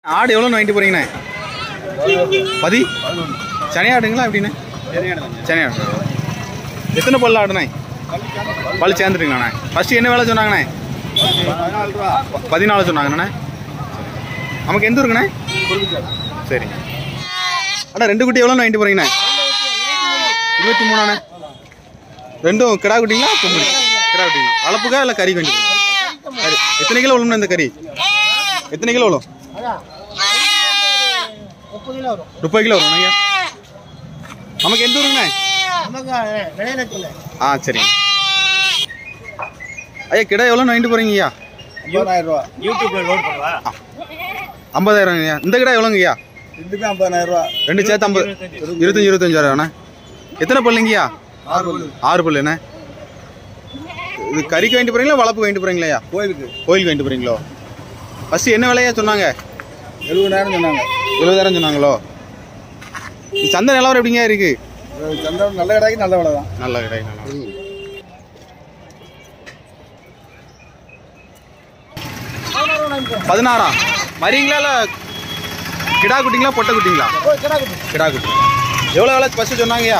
ஆடு எவ்வளோன்னு வாங்கிட்டு போறீங்கண்ணே பதி சனியாடுங்களா எப்படிண்ணே சனியாடு எத்தனை பல்லு ஆடுண்ணே பல்லு சேர்ந்துட்டுங்கண்ணே ஃபஸ்ட்டு என்ன வேலை சொன்னாங்கண்ணே ப- பதினாலு சொன்னாங்கண்ணே நமக்கு எந்த ஊருங்கண்ணே சரி அண்ணா ரெண்டு குட்டி எவ்வளோன்னு வாங்கிட்டு போறீங்கண்ணே இருபத்தி மூணாண்ணே ரெண்டும் கிடா குட்டிங்களா கும்படி கிடா குட்டிங்களா வளர்ப்புக்கா இல்லை கறி வேண்டி கறி எத்தனை கிலோ விழும்ண்ணா இந்த கறி எத்தனை கிலோ விழும் முப்பது கிலோ வரும் ஐயா நமக்கு எந்த ஊருங்கண்ணே ஆ சரிங்க ஐயா கிடா எவ்வளோ வாங்கிட்டு போறீங்க ஐயா ஐம்பதாயிரம் ரூபா யூடியூப்ல லோட் பண்ணுவா ஐம்பதாயிரம் ஐயா இந்த கிடா எவ்வளோங்க ஐயா ரெண்டுமே ஐம்பதாயிரம் ரூபா ரெண்டு சேர்த்து ஐம்பது இருபத்தஞ்சி இருபத்தஞ்சாயிரம்ண்ணே எத்தனை பல்லுங்கய்யா ஆறு பல்லு ஆறு பல்லுண்ணே இது கறிக்கு வாங்கிட்டு போறீங்களா வளர்ப்பு வாங்கிட்டு போறீங்களா ஐயா கோயிலுக்கு கோயிலுக்கு வாங்கிட்டு போறீங்களோ ஃபஸ்ட்டு என்ன விலையா சொன்னாங்க எழுபதாயிரம் சொன்னாங்க எழுபதாயிரம் சொன்னாங்களோ இந்த சந்தை நிலவரம் எப்படிங்க இருக்கு சந்தனம் நல்ல கடைக்கு நல்ல விலை தான் நல்ல கடை நல்லா பதினாறா மரிங்களா இல்லை கிடா குட்டிங்களா பொட்டை குட்டிங்களா கிடா குட்டி எவ்வளோ விலை ஃபஸ்ட்டு சொன்னாங்கய்யா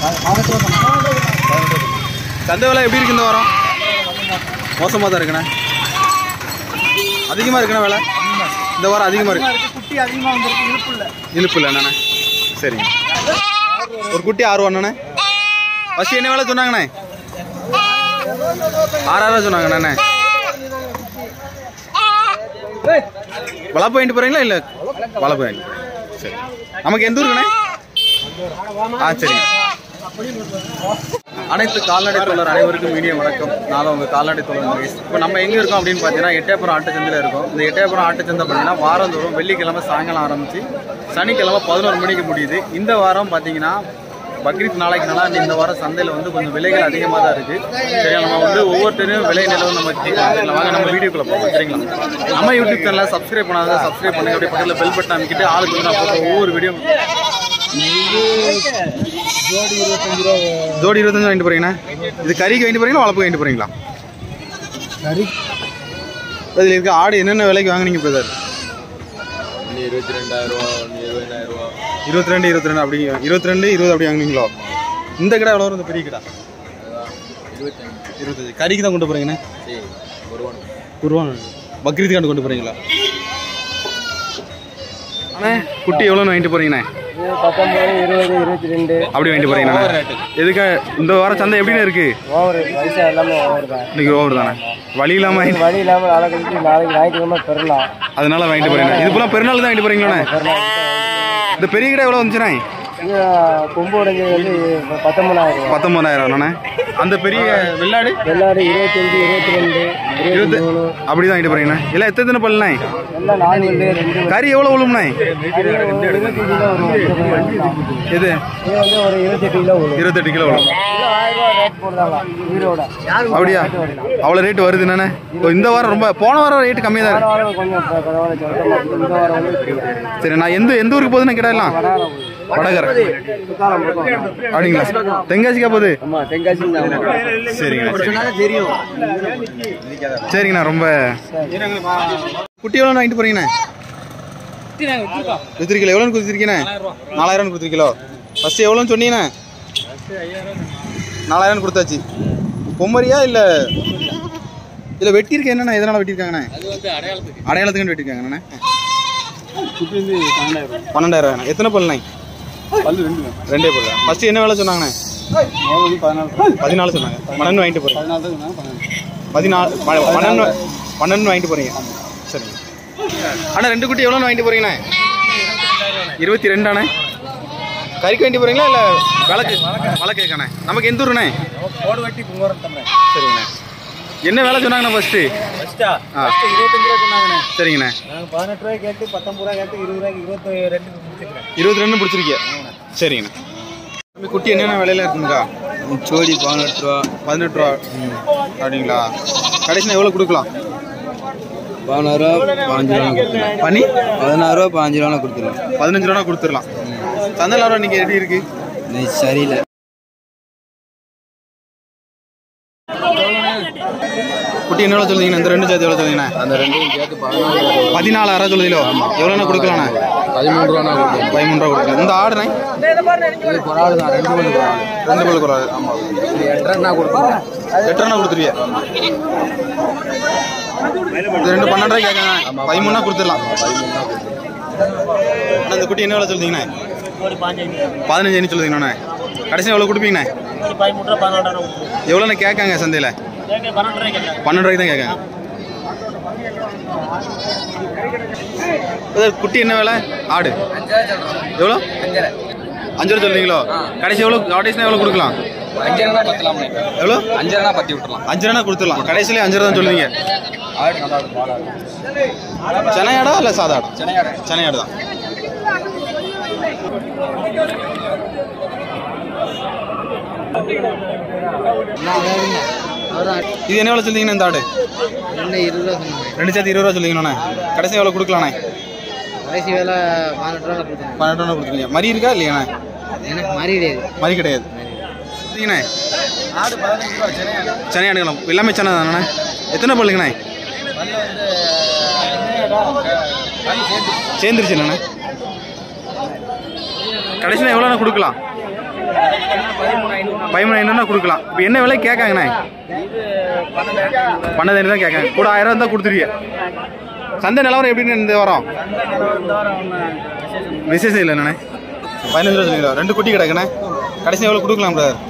சந்தை விலை எப்படி இருக்கு இந்த வாரம் மோசமாக தான் இருக்குண்ணே அதிகமாக இருக்குண்ணே விலை இந்த வாரம் அதிகமாக இருக்கு குட்டி அதிகமாக வந்துருக்கு இழுப்பு இல்லை இழுப்பு இல்லை அண்ணே சரிங்க ஒரு குட்டி ஆறு அண்ணே ஃபஸ்ட்டு என்ன வேலை சொன்னாங்கண்ணே ஆறாயிரம் சொன்னாங்கண்ணே வளர்ப்பு வாங்கிட்டு போறீங்களா இல்லை வளர்ப்பு வாங்கி சரி நமக்கு எந்த ஊருக்குண்ணே ஆ சரிங்க அனைத்து கால்நடை தோழர் அனைவருக்கும் இனிய வணக்கம் நான் உங்கள் கால்நடை தோழர் மகேஷ் இப்போ நம்ம எங்கே இருக்கோம் அப்படின்னு பார்த்தீங்கன்னா எட்டயபுரம் ஆட்டுச்சந்தையில் இருக்கோம் இந்த எட்டயபுரம் ஆட்டுச்சந்தை பார்த்தீங்கன்னா வாரந்தோறும் வெள்ளிக்கிழமை சாயங்காலம் ஆரம்பித்து சனிக்கிழமை பதினோரு மணிக்கு முடியுது இந்த வாரம் பார்த்தீங்கன்னா பக்ரீத் நாளைக்கு நாளா இந்த வாரம் சந்தையில் வந்து கொஞ்சம் விலைகள் அதிகமாக தான் இருக்குது சரியா நம்ம வந்து ஒவ்வொருத்தரையும் விலை நிலவும் நம்ம கேட்கலாம் சரிங்களா வாங்க நம்ம வீடியோக்குள்ள போகலாம் சரிங்களா நம்ம யூடியூப் சேனலை சப்ஸ்கிரைப் பண்ணாத சப்ஸ்கிரைப் பண்ணுங்க அப்படியே பக்கத்தில் பெல் பட்டன் அமைக்கிட்டு ஆளுக்கு வந்து நான் போடுற ஒவ்வொரு வீடியோ ஜோடி இருபத்தஞ்சு வாங்கிட்டு போறீங்கண்ணா இது கறிக்கு வாங்கிட்டு போறீங்களா வளர்ப்பு வாங்கிட்டு போறீங்களா சரி இதில் இருக்க ஆடு என்னென்ன விலைக்கு வாங்குனீங்க பிரதர் இருபத்தி ரெண்டாயிரம் ரூபா இருபதாயிரம் ரூபா இருபத்தி ரெண்டு இருபத்தி ரெண்டு அப்படி இருபத்தி ரெண்டு இருபது அப்படி வாங்குனீங்களோ இந்த கடை எவ்வளோ வரும் இந்த பெரிய கடை இருபத்தஞ்சு இருபத்தஞ்சு கறிக்கு தான் கொண்டு போறீங்கண்ணே சரி ஒரு குருவான் பக்ரீத் காண்டு கொண்டு போறீங்களா அண்ணே குட்டி எவ்வளோன்னு வாங்கிட்டு போறீங்கண்ணே பத்தொம்பது இருபது இருபத்தி ரெண்டு அப்படி வாங்கிட்டு போறீங்கண்ணா எதுக்கு இந்த வாரம் சந்தை எப்படின்னு இருக்கு ஓவர் பைசா எல்லாமே ஓவர் தான் இன்னைக்கு ஓவர் தானே வழி இல்லாம வாங்கி- வழி இல்லாமல் நாளை கழிச்சு நாளைக்கு ஞாயிற்றுக்கிழமை பெறலாம் அதனால வாங்கிட்டு போறீங்க இது ஃபுல்லாக பெருநாள் தான் வாங்கிட்டு போறீங்களாண்ணே இந்த பெரிய கடை எவ்வளோ வந்துச்சுண்ணே இது கொம்பு உடஞ்சி வந்து பத்தொம்பதாயிரம் ரூபா பத்தொன்பதாயிரம் அண்ணே அந்த பெரிய வெள்ளாடு வெள்ளாடு இருபத்தஞ்சு இருபத்தி ரெண்டு இருபத்தி இருபது மூணு அப்படி தான் வாங்கிட்டு போறீங்கண்ணே இல்லை எத்தனை பல்லுண்ணே எல்லாம் நாலு ரெண்டு ரெண்டு கறி எவ்வளோ விழும்ண்ணே அது ஒரு இருபத்தஞ்சு கிலோ வரும் எது இது வந்து ஒரு இருபத்தெட்டு கிலோ வரும் இருபத்தெட்டு கிலோ விழும் கிலோ ஆயிரம் ரூபா ரேட் போடுறாங்க உயிரோட அப்படியா அவ்வளோ ரேட் வருது என்னண்ணே இப்போ இந்த வாரம் ரொம்ப போன வாரம் ரேட்டு கம்மியாக தான் போன இருக்கு வாரம் கொஞ்சம் ப- பரவாயில்ல சொல்கிறேன் இந்த வாரம் வந்து சரி நான் எந்த எந்த ஊருக்கு போகுதுன்னு கிடலாம் வடகரை குத்தாலம் பக்கம் அப்படிங்களா தென்காசிக்கா போகுது ஆமா தென்காசி சரிங்கண்ணா சரிங்க. தெரியும் சரிங்கண்ணா ரொம்ப குட்டி எவ்வளோ வாங்கிட்டு போறீங்கண்ணே வித்திருக்கீங்களா எவ்வளோன்னு கொடுத்துருக்கீண்ணே நாலாயிரம் கொடுத்துருக்கீங்களோ ஃபஸ்ட்டு எவ்வளோன்னு சொன்னீங்கண்ணே நாலாயிரம் கொடுத்தாச்சு பொம்மரியா இல்லை இல்லை வெட்டியிருக்க என்னண்ணா எதனால் வெட்டியிருக்காங்கண்ணே அடையாளத்துக்கு வெட்டியிருக்காங்கண்ணே பன்னெண்டாயிரம் எத்தனை பல்லுண்ணே பல்லு ரெண்டு ரெண்டே பல்லு ஃபஸ்ட்டு என்ன வேலை சொன்னாங்கண்ணே பதினாலு பதினாலு சொன்னாங்க பன்னெண்டு வாங்கிட்டு போகிறீங்க பதினாலு தான் சொன்னாங்க, பதினாலு. பதினாலு ப- பன்னெண்டு பன்னெண்டு வாங்கிட்டு போறீங்க சரிங்க அண்ணா ரெண்டு குட்டி எவ்வளோ வாங்கிட்டு போறீங்கண்ணே இருபத்தி ரெண்டாண்ணே கறிக்கு வாங்கிட்டு போறீங்களா இல்லை விளக்கு விளக்கு கேட்கண்ணே நமக்கு எந்த ஊருண்ணே கோடு வெட்டி குங்குமரம் தம்பி சரிங்கண்ணே என்ன வேலை சொன்னாங்கண்ணா ஃபஸ்ட்டு ஃபஸ்ட்டா ஆ. ஃபஸ்ட்டு இருபத்தஞ்சு ரூபா சொன்னாங்கண்ணே சரிங்கண்ணே நாங்கள் பதினெட்டு ரூபாய் கேட்டு பத்தொம்பது ரூபா கேட்டு இருபது ரூபாய்க்கு இருபத்தி ரெண்டு முடிச்சுக்கிறேன் இருபத்தி ரெண்டு பிடிச்சிருக்கிய சரிங்கண்ணே தம்பி குட்டி என்னென்ன விலையில இருக்குங்கக்கா ஜோடி பதினெட்டு ரூபா பதினெட்டு ரூபா அப்படிங்களா கடைசியில் எவ்வளோ கொடுக்கலாம் பதினாறு ரூபா பாஞ்சு ரூபா கொடுத்துடலாம் பண்ணி பதினாறு ரூபா பாஞ்சு ரூபா கொடுத்துடலாம் பதினஞ்சு ரூபா கொடுத்துடலாம் சந்தை நிலவரம் இன்னைக்கு எப்படி இருக்கு இன்னைக்கு சரியில்லை குட்டி குட்டி என்ன எவ்வளோ சொல்லுவீங்கண்ணா இந்த ரெண்டு சேர்த்து எவ்வளோ சொல்லுவீங்கண்ணா அந்த ரெண்டையும் சேர்த்து பதினாலு பதினாலாயிரம் சொல்லுதீங்களோ எவ்வளோண்ணா கொடுக்கலாண்ணா பதிமூணு ரூபா கொடுக்கும் பதிமூணு ரூபா கொடுக்கலாம் இந்த ஆடுண்ணே இது குறாடு தான் ரெண்டு மணி குறாடு ரெண்டு பல்லு குறாது ஆமாம் இது எட்டரைன்னா கொடுக்கும் எட்டரைண்ணா கொடுத்துருவிய இது ரெண்டு பன்னெண்டு ரூபாய் கேட்காங்க பதிமூணா கொடுத்துடலாம் அண்ணா இந்த குட்டி என்ன எவ்வளோ சொல்லுவீங்கண்ணே பதினஞ்சு சொல்லுவீங்கண்ணா கடைசி எவ்வளோ கொடுப்பீங்கண்ணே பதிமூணு ரூபா பதினாலு ரூபா எவ்வளோண்ணே கேட்காங்க சந்தையில் பன்னெண்டு ரூபாய் கேட்குறேன் பன்னெண்டு ரூபாய்க்கு தான் கேட்காங்க இது குட்டி என்ன விலை ஆடு எவ்வளோ அஞ்சு ரூபா சொல்லுவீங்களோ கடைசி எவ்வளோ கடைசினா எவ்வளோ கொடுக்கலாம் அஞ்சரைனா பத்தலாம் எவ்வளோ அஞ்சரைனா பத்தி விட்டுலாம் அஞ்சு ரூபா கொடுத்துடலாம் கடைசியிலே அஞ்சு ரூபா தான் சொல்லுவீங்க ஆடு நல்லா இருக்கும் பாலாடு சென்னை ஆடா இல்லை சாதா ஆடா சென்னையாடு சென்னை ஆடு தான் இது என்ன எவ்வளோ சொல்லுவீங்கண்ணா இந்த ஆடு ரெண்டு இருபது ரூபா சொன்னாங்க ரெண்டு சேர்த்து இருபது ரூபா சொல்லுவீங்கண்ணா கடைசி எவ்வளோ கொடுக்கலாண்ணே கடைசி வேலை பதினெட்டு ரூபா கொடுத்தாங்க பன்னெண்டு ரூபா கொடுத்துருங்க மரி இருக்கா இல்லையாண்ணே எனக்கு மாறி கிடையாது மரி கிடையாது சரிங்கண்ணே ஆடு பதினஞ்சு ரூபா சென்னையாடு சென்னை ஆடுங்களா எல்லாமே சென்னை தானே எத்தனை பல்லுங்கண்ணே சேர்ந்துருச்சு என்னண்ணே கடைசியில் எவ்வளோண்ணா கொடுக்கலாம் பதிமூணு ஐநூறுனா கொடுக்கலாம் இப்போ என்ன விலை கேட்காங்கண்ணே பன்னெண்டு ஐநூறு தான் கேட்காங்க கூட ஆயிரம் ரூபா தான் கொடுத்துருவீங்க சந்தை நிலவரம் எப்படின்னு இந்த வாரம் விசேஷம் இல்லை என்னண்ணே பதினஞ்சு ரூபா சொல்லிங்களா ரெண்டு குட்டி கிடக்குண்ணே கடைசி எவ்வளோ கொடுக்கலாம் பிரதர்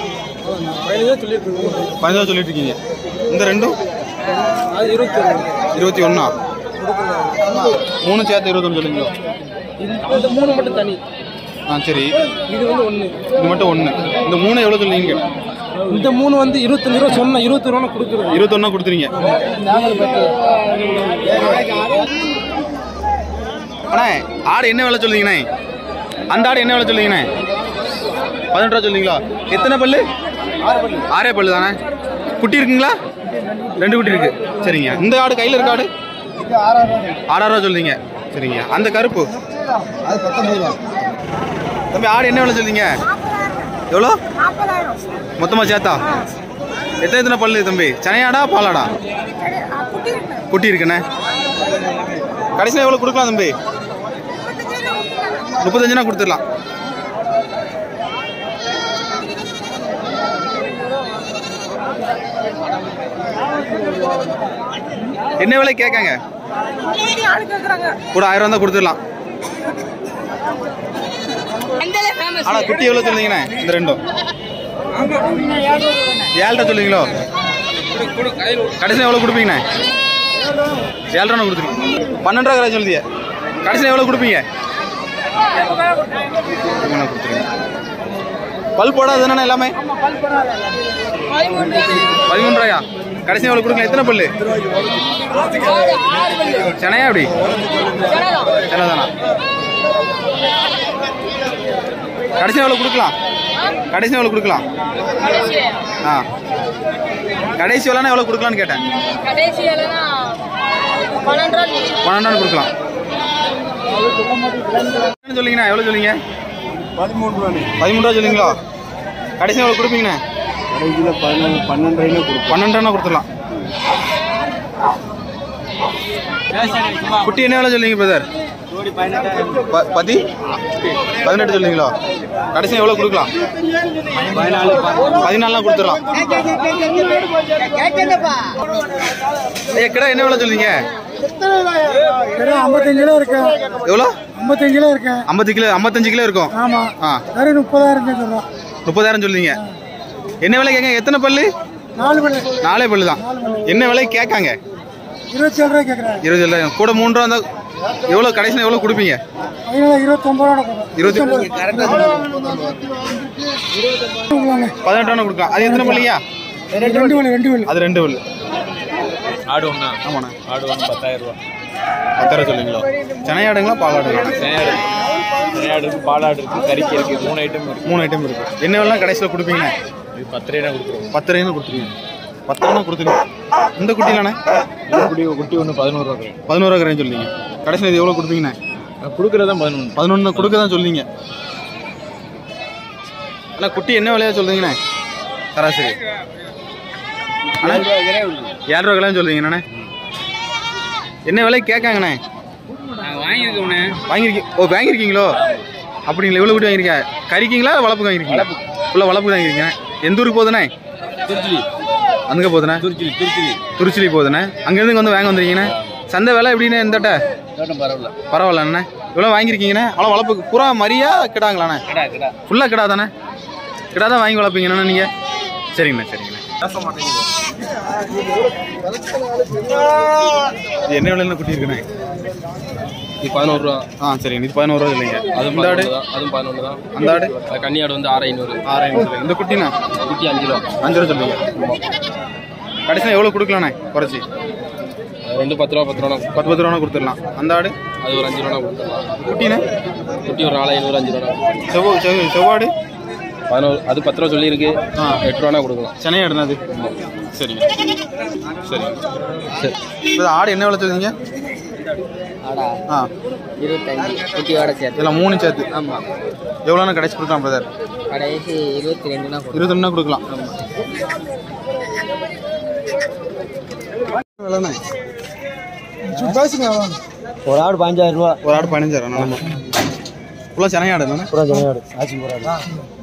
பதினஞ்சு ரூபா சொல்லிட்டு இருக்கீங்க இந்த ரெண்டும் இருபத்தி ஒன்றா மூணு சேர்த்து இருபத்தொன்று சொல்லுங்களோ இந்த மூணு மட்டும் தனி ஆ சரி இது வந்து ஒன்று இது மட்டும் ஒன்று இந்த மூணு எவ்வளோ சொல்லுவீங்க இந்த மூணு வந்து இருபத்தஞ்சு ரூபா சொன்ன இருபத்தி ரூபா கொடுக்குறோம் இருபத்தொன்னா கொடுத்துறீங்க அண்ணா ஆடு என்ன விலை சொல்லுவீங்கண்ணே அந்த ஆடு என்ன விலை சொல்லுவீங்கண்ணே பதினெட்டு ரூபா சொல்லுவீங்களா எத்தனை பல்லு ஆறே பல்லு தானே குட்டி இருக்குங்களா ரெண்டு குட்டி இருக்கு சரிங்க இந்த ஆடு கையில் இருக்க ஆடு ஆறாயிரம் ரூபா சொல்லுவீங்க சரிங்க அந்த கருப்பு அது பத்தொம்பது ரூபா தம்பி ஆடு என்ன விலை சொல்லுவீங்க எவ்வளோ மொத்தமாக சேர்த்தா எத்தனை எத்தனை பல்லு தம்பி சனையாடா பாலாடா குட்டி இருக்குண்ணே கடைசியில் எவ்வளோ கொடுக்கலாம் தம்பி முப்பத்தஞ்சுனா கொடுத்துடலாம் என்ன விலை கேட்காங்க கூட ஆயிரம் தான் கொடுத்துடலாம் ஆனா குட்டி எவ்வளோ சொல்லுவீங்கண்ணே இந்த ரெண்டும் ஏழ்ரை சொல்லுவீங்களோ கடைசியில் எவ்வளோ கொடுப்பீங்கண்ணே ஏழ்ரை கொடுத்துருக்கீங்க பன்னெண்டு ரூபா கடை சொல்லுதிய கடைசியில் எவ்வளோ கொடுப்பீங்க பதிமூணு கொடுத்துருங்க பல் போடாது தானே எல்லாமே பதிமூணு ரூபாயா கடைசி எவ்வளோ கொடுக்கலாம் எத்தனை பல்லு சென்னையா அப்படி சென்னை தானா கடைசி எவ்வளோ கொடுக்கலாம் கடைசி எவ்வளோ கொடுக்கலாம் ஆ கடைசி எவ்வளோனா எவ்வளோ கொடுக்கலான்னு கேட்டேன் கடைசி வேலைனா பன்னெண்டு ரூபா நீ பன்னெண்டாண்டு கொடுக்கலாம் என்ன சொல்லிங்கண்ணா எவ்வளோ சொல்லிங்க பதிமூணு ரூபா பதிமூணு ரூபா சொல்லிங்களா கடைசி எவ்வளோ கொடுப்பீங்கண்ணே கடைசியில் பதினொன்று பன்னெண்டு ரூபாய்னு கொடுப்போம் பன்னெண்டானா கொடுத்துடலாம் குட்டி என்ன வேலை சொல்லிங்க பிரதர் ஜோடி பதினெட்டு ப பதி பதினெட்டு சொல்லிங்களா கடைசி எவ்வளோ கொடுக்கலாம் பதினாலு பதினாலாம் கொடுத்துடலாம் ஐயா கிடா என்ன வேலை சொல்லிங்க ஐம்பத்தஞ்சு கிலோ இருக்கு எவ்வளோ ஐம்பத்தஞ்சு கிலோ இருக்கு ஐம்பது கிலோ ஐம்பத்தஞ்சு கிலோ இருக்கும் ஆமா ஆ வெறும் முப்பதாயிரம் சொல்றோம் முப்பதாயிரம் சொல்லுவீங்க என்ன விலை கேட்க எத்தனை பல்லு நாலு மணி நாலே பல்லு தான் என்ன விலை கேட்காங்க இருபத்தி ஏழு ரூபாய் கேட்குறேன் இருபது இல்லை கூட மூணு ரூபா இருந்தால் எவ்வளோ கடைசியில் எவ்வளோ கொடுப்பீங்க அதனால இருபத்தொம்பது ரூபா கொடுக்கும் இருபத்தி பதினெட்டு ரூபா கொடுக்கலாம் அது எத்தனை பல்லியா ரெண்டு வழி ரெண்டு வழி அது ரெண்டு பல்லு ஆடு ஒன்றா ஆமாண்ணா ஆடு ஒன்று பத்தாயிரம் ரூபா பத்தாயிரம் சொல்லுங்களா சென்னையாடுங்களா பாலாடுங்களா சென்னையாடு சென்னையாடு இருக்கு பாலாடு இருக்கு கறிக்கு இருக்கு மூணு ஐட்டம் இருக்கு மூணு ஐட்டம் இருக்கு என்ன வேணா கடைசியில் கொடுப்பீங்கண்ணே இது பத்து ரூபா கொடுத்துருவோம் பத்து ரூபாய்னு கொடுத்துருவீங்க பத்து ரூபா கொடுத்துருங்க இந்த குட்டிலாண்ணே குட்டி குட்டி ஒன்று பதினோரு ரூபா கிடைக்கும் பதினோரு ரூபா கரையும் சொல்லுவீங்க கடைசியில் இது எவ்வளோ கொடுப்பீங்கண்ணே கொடுக்குறது தான் பதினொன்று பதினொன்று கொடுக்க தான் சொல்லுவீங்க அண்ணா குட்டி என்ன விலையா சொல்றீங்கண்ணே சராசரி அண்ணா ஏழு ரூபா கிலோ சொல்லுவீங்க என்னண்ணே என்ன விலை கேட்காங்கண்ணே நாங்கள் வாங்கியிருக்கோண்ணே வாங்கியிருக்கீங்க ஓ வாங்கியிருக்கீங்களோ அப்படிங்களா இவ்வளோ கூட்டி வாங்கியிருக்கீங்க கறிக்கிங்களா வளர்ப்பு வாங்கியிருக்கீங்களா ஃபுல்லாக வளர்ப்பு வாங்கியிருக்கீங்க எந்த ஊருக்கு போகுதுண்ணே திருச்சிலி அங்கே போகுதுண்ணே திருச்சிலி திருச்சிலி திருச்சிலி போகுதுண்ணே அங்கேருந்து இங்கே வந்து வாங்க வந்துருக்கீங்கண்ணே சந்தை விலை எப்படிண்ணே இந்தட்ட தோட்டம் பரவாயில்ல பரவாயில்லண்ணே இவ்வளோ வாங்கியிருக்கீங்கண்ணே அவ்வளோ வளர்ப்புக்கு புறா மரியா கிடாங்களாண்ணே கடா கடா ஃபுல்லாக கிடா தானே கிடா தான் வாங்கி வளர்ப்பீங்கண்ணா நீங்கள் சரிங்கண்ணா சரிங்கண்ணா இது என்ன விலைன்னு குட்டி இருக்குண்ணே இது பதினோரு ரூபா ஆ சரிங்க இது பதினோரு ரூபா இல்லைங்க அதுவும் இந்த ஆடு பதினொன்று தான் அதுவும் பதினொன்று தான் அந்த ஆடு அது கன்னி ஆடு வந்து ஆறு ஐநூறு ஆறாயிரம் சொல்லுங்க இந்த குட்டிண்ணா குட்டி அஞ்சு ரூபா அஞ்சு ரூபா சொல்லுங்க கடைசியாக எவ்வளோ கொடுக்கலாண்ணே குறைச்சி அது ரெண்டு பத்து ரூபா பத்து ரூபா பத்து பத்து ரூபா கொடுத்துடலாம் அந்த ஆடு அது ஒரு அஞ்சு ரூபா கொடுத்துடலாம் குட்டிண்ணே குட்டி ஒரு நாலு ஐநூறு அஞ்சு ரூபா செவ்வா செவ் செவ்வாடு பதினோரு அது பத்து ரூபா சொல்லியிருக்கு ஆ. எட்டு ரூபா கொடுக்கலாம் சென்னை ஆடுண்ணா அது சரிங்க சரிங்க சரி இப்போ ஆடு என்ன விலை சொல்லுங்க ஆடா ஆ இருபத்தஞ்சு குட்டியோட சேர்த்து இதெல்லாம் மூணு சேர்த்து ஆமாம் எவ்வளோண்ணா கடைசி கொடுக்கலாம் பிரதர் கடைசி இருபத்தி ரெண்டுனா இருபத்தொன்னா கொடுக்கலாம் விலைண்ணே ஒரு ஆடு பதினஞ்சாயிரம் ரூபா ஒரு ஆடு பதினஞ்சாயிரம் ஃபுல்லாக சென்னை ஆடு தானே பூரா ஜனையாடு ஆச்சி பூரா